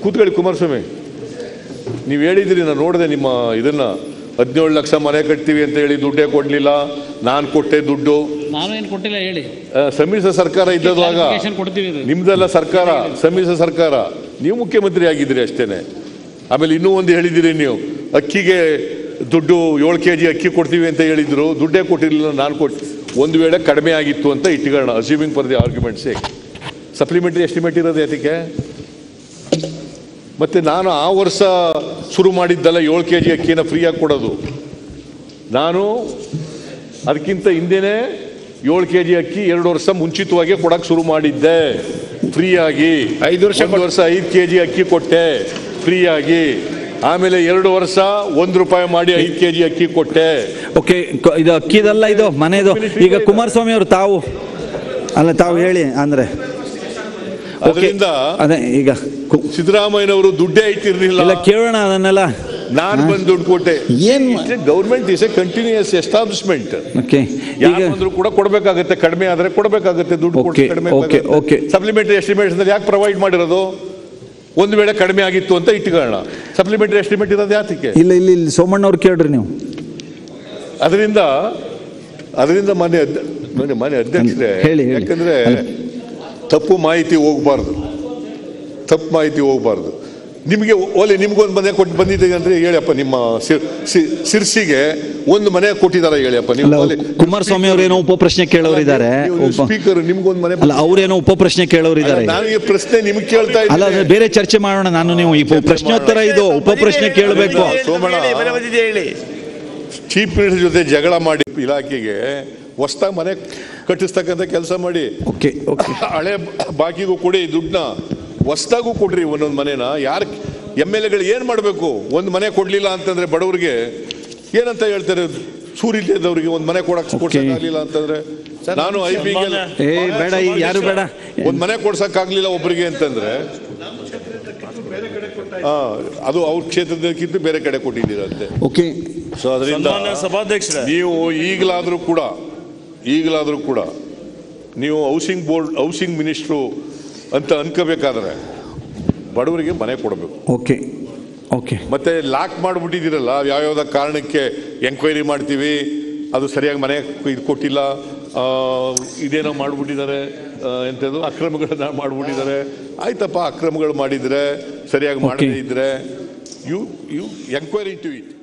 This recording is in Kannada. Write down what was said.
ಕೂತ್ಕೊಳ್ಳಿ ಕುಮಾರಸ್ವಾಮಿ ನೀವು ಹೇಳಿದಿರಿ ನಾನು ನೋಡಿದೆ ನಿಮ್ಮ ಇದನ್ನ ಹದಿನೇಳು ಲಕ್ಷ ಮನೆ ಕಟ್ತೀವಿ ಅಂತ ಹೇಳಿ ದುಡ್ಡೇ ಕೊಡ್ಲಿಲ್ಲ ನಾನು ಕೊಟ್ಟೆ ದುಡ್ಡು ನಾನು ಏನು ಕೊಟ್ಟಿಲ್ಲ ಹೇಳಿ ಆ, ಸಮ್ಮಿಶ್ರ ಸರ್ಕಾರ ಇದ್ದದಾಗ Clarification ಕೊಡ್ತೀವಿ ಇದು. ನಿಮ್ದೆಲ್ಲ ಸರ್ಕಾರ ಸಮ್ಮಿಶ್ರ ಸರ್ಕಾರ ನೀವು ಮುಖ್ಯಮಂತ್ರಿ ಆಗಿದ್ದೀರಿ ಅಷ್ಟೇನೆ ಆಮೇಲೆ ಇನ್ನೂ ಒಂದು ಹೇಳಿದಿರಿ ನೀವು ಅಕ್ಕಿಗೆ ದುಡ್ಡು ಏಳು ಕೆ ಜಿ ಅಕ್ಕಿ ಕೊಡ್ತೀವಿ ಅಂತ ಹೇಳಿದ್ರು ದುಡ್ಡೇ ಕೊಟ್ಟಿರಲಿಲ್ಲ ನಾನು ಕೊಟ್ಟು ಒಂದು ವೇಳೆ ಕಡಿಮೆ ಆಗಿತ್ತು ಅಂತ ಇಟ್ಕೊಳ್ಳೋಣ assuming for the arguments supplementary estimate ಇರೋದು ಯಾತಕ್ಕೆ ಮತ್ತೆ ನಾನು ಆ ವರ್ಷ ಶುರು ಮಾಡಿದ್ದಲ್ಲ ಏಳು ಕೆ ಜಿ ಅಕ್ಕಿನ ಫ್ರೀಯಾಗಿ ಕೊಡೋದು ನಾನು ಅದಕ್ಕಿಂತ ಹಿಂದೆನೇ ಏಳು ಕೆ ಜಿ ಅಕ್ಕಿ ಎರಡು ವರ್ಷ ಮುಂಚಿತವಾಗಿ ಕೊಡಕ್ಕೆ ಶುರು ಮಾಡಿದ್ದೆ ಫ್ರೀಯಾಗಿ ಐದು ವರ್ಷ ಒಂದು ವರ್ಷ ಐದು ಕೆ ಜಿ ಅಕ್ಕಿ ಕೊಟ್ಟೆ ಫ್ರೀಯಾಗಿ ಆಮೇಲೆ ಎರಡು ವರ್ಷ ಒಂದು ರೂಪಾಯಿ ಮಾಡಿ ಐದು ಕೆ ಜಿ ಅಕ್ಕಿ ಕೊಟ್ಟೆ ಓಕೆ ಕ- ಇದು ಅಕ್ಕಿದಲ್ಲ ಇದು ಮನೆದು ಈಗ ಕುಮಾರಸ್ವಾಮಿ ಅವರು ತಾವು ಅಲ್ಲ ತಾವು ಹೇಳಿ ಅಂದ್ರೆ ಓಕೆ ಅದರಿಂದ ಅದೇ ಈಗ ಕು- ಸಿದ್ದರಾಮಯ್ಯನವರು ದುಡ್ಡೇ ಇಟ್ಟಿರ್ಲಿಲ್ಲ ಎಲ್ಲ ಕೇಳೋಣ ಅದನ್ನೆಲ್ಲ ನಾನು ಬಂದು ದುಡ್ಡು ಕೊಟ್ಟೆ ಏನ್ government is a continuous establishment okay ಈಗ ಯಾರು ಬಂದ್ರು ಕೂಡ ಕೊಡಬೇಕಾಗುತ್ತೆ ಕಡಿಮೆ ಆದ್ರೆ ಕೊಡಬೇಕಾಗುತ್ತೆ ದುಡ್ಡು Okay, ಕಡಿಮೆ okay, okay. ಸಪ್ಲಿಮೆಂಟರಿ ಎಸ್ಟಿಮೇಟ್ಸ್ ಯಾಕೆ ಪ್ರೊವೈಡ್ ಮಾಡಿರೋದು ಒಂದು ವೇಳೆ ಕಡಿಮೆ ಆಗಿತ್ತು ಅಂತ ಇಟ್ಕೊಳ್ಳೋಣ ಸಪ್ಲಿಮೆಂಟರಿ ಎಸ್ಟಿಮೇಟ್ ಇರೋದು ಯಾತಕ್ಕೆ ಇಲ್ಲ ಇಲ್ಲಿ ಇಲ್ಲಿ ಸೋಮಣ್ಣ ಅವ್ರು ಕೇಳ್ರಿ ನೀವು ಅದರಿಂದ ಅದರಿಂದ ಮನೆ ಅಧ್ಯ- ಮನೆ ಮನೆ ಅಧ್ಯಕ್ಷರೇ ಹೇಳಿ, ಹೇಳಿ. ಯಾಕಂದ್ರೆ ತಪ್ಪು ಮಾಹಿತಿ ಹೋಗ್ಬಾರ್ದು ತಪ್ಪು ಮಾಹಿತಿ ಹೋಗ್ಬಾರ್ದು ನಿಮಗೆ ಓಲಿ ನಿಮ್ಗೊಂದು ಮನೆ ಕೊಟ್ಟು ಬಂದಿದೆ ಅಂದ್ರೆ ಹೇಳಿಯಪ್ಪ ನಿಮ್ಮ ಸಿರ್- ಸಿ- ಸಿರ್ಸಿಗೆ ಒಂದು ಮನೆ ಕೊಟ್ಟಿದಾರ ಹೇಳಿಯಪ್ಪ ಅಲ್ಲ ನಿಮ್ಮ ಓಲಿ- ಕುಮಾರಸ್ವಾಮಿ ಅವ್ರೇನೋ ಉಪ ಪ್ರಶ್ನೆ ಕೇಳೋರಿದ್ದಾರೆ ಉಪ ಸ್ಪೀಕರ್ ನಿಮ್ಗೊಂದು ಮನೆ ಅಲ್ಲ ಅವ್ರೇನೋ ಉಪ ಪ್ರಶ್ನೆ ಕೇಳೋರಿದ್ದಾರೆ ನಾನು ಈ ಪ್ರಶ್ನೆ ನಿಮ್ಗೆ ಕೇಳ್ತಾ ಅಲ್ಲ ಇದ್ದೀನಿ ಅದೇ ಬೇರೆ ಚರ್ಚೆ ಮಾಡೋಣ ನಾನು ನೀವು ಈ ಪ್ರಶ್ನೋತ್ತರ ಇದು ಉಪ ಪ್ರಶ್ನೆ ಕೇಳಬೇಕು ಸೋಮಣ್ಣ. ಹೇಳಿ ಚೀಫ್ ಮಿನಿಸ್ಟರ್ ಜೊತೆ ಜಗಳ ಮಾಡಿ ಇಲಾಖೆಗೆ ಹೊಸ್ದಾಗಿ ಮನೆ ಕಟ್ಟಿಸ್ತಕ್ಕಂಥ ಕೆಲಸ ಮಾಡಿ ಓಕೆ ಓಕೆ ಹಳೆ ಬಾಕಿಗೂ ಕೊಡಿ ದುಡ್ಡನ್ನ ಹೊಸ್ದಾಗೂ ಕೊಡ್ರಿ ಒಂದೊಂದು ಮನೆನ ಯಾರು ಎಮ್ ಎಲ್ ಎಗಳು ಏನು ಮಾಡಬೇಕು ಒಂದು ಮನೆ ಕೊಡ್ಲಿಲ್ಲ ಅಂತಂದ್ರೆ ಬಡವರಿಗೆ ಏನಂತ ಹೇಳ್ತಾರೆ ಸೂರಿದ್ದವ್ರಿಗೆ ಒಂದು ಮನೆ ಕೊಡಕ್ ಕೊಡ್ಸಕ್ಕಾಗ್ಲಿಲ್ಲ ಅಂತಂದ್ರೆ ನಾನು ಐ ಪಿ ಏ ಬೇಡ ಈ ಯಾರು ಬೇಡ ಒಂದು ಮನೆ ಕೊಡ್ಸಕ್ಕಾಗ್ಲಿಲ್ಲ ಒಬ್ಬರಿಗೆ ಅಂತಂದ್ರೆ ಆ, ಅದು ಅವ್ರ ಕ್ಷೇತ್ರದಕ್ಕಿಂತ ಬೇರೆ ಕಡೆ ಕೊಟ್ಟಿದ್ದೀರಂತೆ ಓಕೆ ಸೊ ಅದರಿಂದ ಸಭಾಧ್ಯಕ್ಷರೇ ನೀವು ಈಗಲಾದರೂ ಕೂಡ ಈಗಲಾದರೂ ಕೂಡ ನೀವು ಹೌಸಿಂಗ್ ಬೋರ್ಡ್ ಹೌಸಿಂಗ್ ಮಿನಿಸ್ಟ್ರು ಅಂತ ಅನ್ಕೋಬೇಕಾದ್ರೆ ಬಡವರಿಗೆ ಮನೆ ಕೊಡಬೇಕು ಓಕೆ ಓಕೆ ಮತ್ತೆ ಲಾಕ್ ಮಾಡಿಬಿಟ್ಟಿದ್ದೀರಲ್ಲ ಯಾವ್ಯಾವ್ದ ಕಾರಣಕ್ಕೆ ಎಂಕ್ವೈರಿ ಮಾಡ್ತೀವಿ ಅದು ಸರಿಯಾಗಿ ಮನೆ ಇದು ಕೊಟ್ಟಿಲ್ಲ ಆ, ಇದೇನೋ ಮಾಡಿಬಿಟ್ಟಿದ್ದಾರೆ ಎಂಥದ್ದು ಅಕ್ರಮಗಳನ್ನ ಮಾಡಿಬಿಟ್ಟಿದ್ದಾರೆ ಆಯ್ತಪ್ಪ ಅಕ್ರಮಗಳು ಮಾಡಿದ್ರೆ ಸರಿಯಾಗಿ ಮಾಡದೇ ಇದ್ರೆ you you enquiry to it